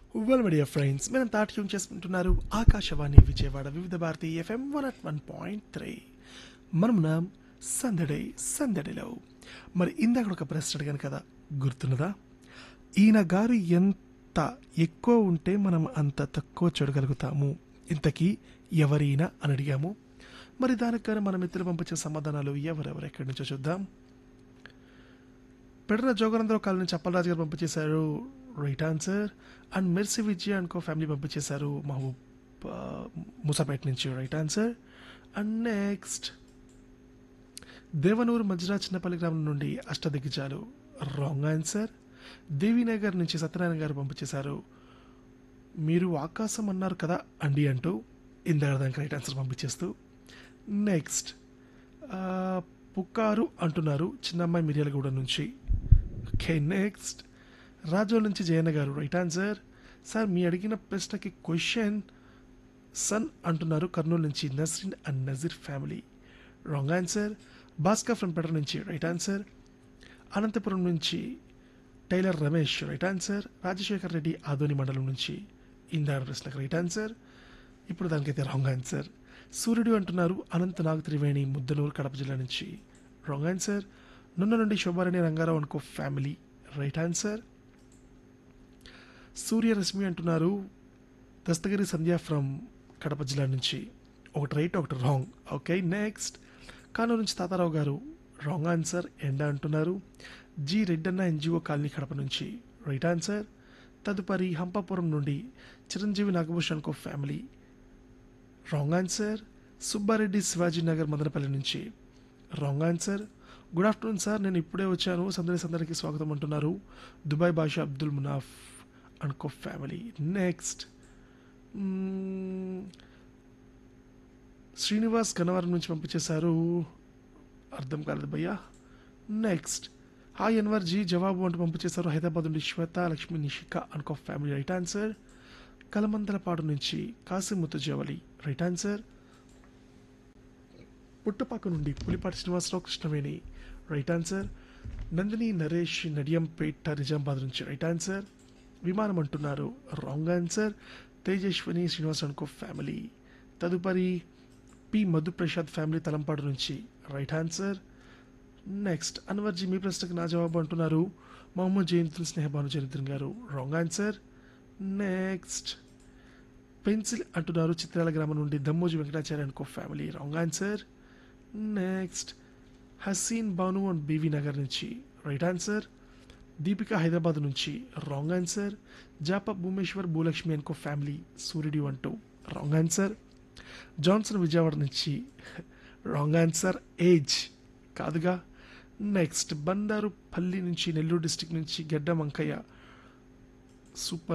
well media friends మనం తాట్యం చేసుకుంటున్నారు Akashvani Vijayawada Vividh Bharati FM one at one point three మనమున్నాం సందడి సందడిలో మరి ఇందాక ఒక ప్రశ్న అడిగాను కదా గుర్తున్నదా ఈయన గారు ఎంత ఎక్కువ ఉంటే మనం అంత తక్కువ చూడగలుగుతాము ఇంతకీ ఎవరైనా అని అడిగాము మరి దానికి కానీ మన మిత్రులు పంపించే సమాధానాలు ఎవరెవరు ఎక్కడి నుంచో చూద్దాం పెడర జోగనందరావు కాలనీ నుంచి అప్పలరాజు గారు పంపించేశారు right answer and Mercy Vijay అనుకో ఫ్యామిలీ పంపించేశారు మహబూబ్ ఆ, మూసాపేట నుంచి right answer and next Devanuru Majra Chinnapalli గ్రామం నుండి అష్టదిగ్గజాలు రాంగ్ ఆన్సర్ దేవీనగర్ నుంచి సత్యనారాయణ గారు పంపించేశారు మీరు ఆకాశం అన్నారు కదా అండి అంటూ ఇందాక దానికి రైట్ ఆన్సర్ పంపించేస్తూ నెక్స్ట్ ఆ, పుకారు అంటున్నారు చిన్నమ్మాయి మిర్యాలగూడ నుంచి ఓకే నెక్స్ట్ రాజోల్ నుంచి జయన్న గారు రైట్ ఆన్సర్ సార్ మీ అడిగిన ప్రశ్నకి క్వశ్చన్ సన్ అంటున్నారు కర్నూలు నుంచి Nasrin and Nazir family wrong answer Bhaskar from పెటర్ నుంచి రైట్ ఆన్సర్ అనంతపురం నుంచి tailor Ramesh right answer Rajasekhar Reddy Adoni మండలం నుంచి ఇందాడ ప్రశ్నకు రైట్ ఆన్సర్ ఇప్పుడు దానికైతే రాంగ్ ఆన్సర్ సూర్యుడు అంటున్నారు అనంత నాగ్ త్రివేణి ముద్దనూరు కడప జిల్లా నుంచి రాంగ్ ఆన్సర్ నున్న నుండి శోభారాణి రంగారావు అనుకో ఫ్యామిలీ రైట్ ఆన్సర్ సూర్యరశ్మి అంటున్నారు దస్తగిరి సంధ్య ఫ్రమ్ కడప జిల్లా నుంచి ఒకటి రైట్ ఒకటి రాంగ్ ఓకే నెక్స్ట్ కానూరు నుంచి తాతారావు గారు రాంగ్ ఆన్సర్ ఎండ అంటున్నారు G Reddanna NGO colony Kadapa నుంచి రైట్ ఆన్సర్ తదుపరి హంపాపురం నుండి చిరంజీవి నాగభూషణ్ కో family wrong answer Subbareddy Shivaji Nagar Madanapalle నుంచి wrong answer good afternoon sir నేను ఇప్పుడే వచ్చాను సందడి సందడికి స్వాగతం అంటున్నారు దుబాయ్ బాషా అబ్దుల్ మునాఫ్ అనుకో ఫ్యామిలీ నెక్స్ట్ శ్రీనివాస్ గన్నవరం నుంచి పంపించేశారు అర్థం కాలేదు భయ్యా నెక్స్ట్ హాయ్ అన్వర్ జీ జవాబు అంటూ పంపించేశారు హైదరాబాద్ నుండి శ్వేత లక్ష్మి నిషిక అనుకో ఫ్యామిలీ రైట్ ఆన్సర్ కలమందలపాడు నుంచి కాసిముత్తు జవలి రైట్ ఆన్సర్ పుట్టపాక నుండి పులిపాటి శ్రీనివాసరావు కృష్ణవేణి రైట్ ఆన్సర్ నందిని నరేష్ నడియంపేట నిజామాబాద్ నుంచి రైట్ ఆన్సర్ విమానం అంటున్నారు రాంగ్ ఆన్సర్ తేజస్విని శ్రీనివాస్ అనుకో ఫ్యామిలీ తదుపరి పి మధుప్రసాద్ ఫ్యామిలీ తలంపాడు నుంచి రైట్ ఆన్సర్ నెక్స్ట్ అన్వర్జీ మీ ప్రశ్నకు నా జవాబు అంటున్నారు మహమ్మద్ జయంతుల్ స్నేహబాను జయంతుల్ గారు రాంగ్ ఆన్సర్ నెక్స్ట్ పెన్సిల్ అంటున్నారు చిత్రాల గ్రామం నుండి దమ్మోజీ వెంకటాచార్య అనుకో family wrong answer next Haseen Banu and BV Nagar నుంచి రైట్ ఆన్సర్ దీపిక హైదరాబాద్ నుంచి రాంగ్ ఆన్సర్ జాప భూమేశ్వర్ భూలక్ష్మి అనుకో ఫ్యామిలీ సూర్యుడి అంటూ రాంగ్ ఆన్సర్ జాన్సన్ విజయవాడ నుంచి రాంగ్ ఆన్సర్ ఏజ్ కాదుగా నెక్స్ట్ బండారు పల్లి నుంచి నెల్లూరు డిస్టిక్ నుంచి గడ్డ వంకయ్య సూపర్